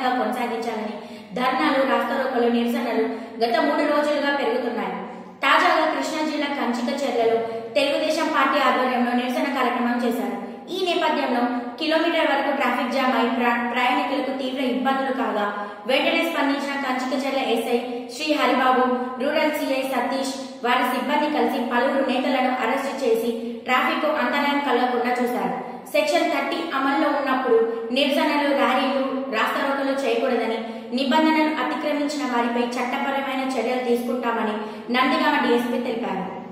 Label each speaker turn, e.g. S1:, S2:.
S1: విధంగా కొనసాగించాలని ధర్నాలు రాస్తారోకలు నిరసనలు గత మూడు రోజులుగా పెరుగుతున్నాయి తాజాగా కృష్ణా జిల్లా కంచిక చర్యలో తెలుగుదేశం పార్టీ ఆధ్వర్యంలో నిరసన కార్యక్రమం చేశారు ఈ నేపథ్యంలో కిలోమీటర్ వరకు ట్రాఫిక్ జామ్ అయి ప్ర- ప్రయాణికులకు తీవ్ర ఇబ్బందులు కాగా వెంటనే స్పందించిన Kanchikacherla SI Sri Haribabu rural CI Satish వారి సిబ్బంది కలిసి పలువురు నేతలను అరెస్టు చేసి ట్రాఫిక్ అంతరాయం కలగకుండా చూశారు సెక్షన్ థర్టీ అమల్లో ఉన్నప్పుడు నిరసనలు ర్యాలీలు రాస్తారోకలు చేయకూడదని నిబంధనలు అతిక్రమించిన వారిపై చట్టపరమైన చర్యలు తీసుకుంటామని నందిగామ డీఎస్పీ తెలిపారు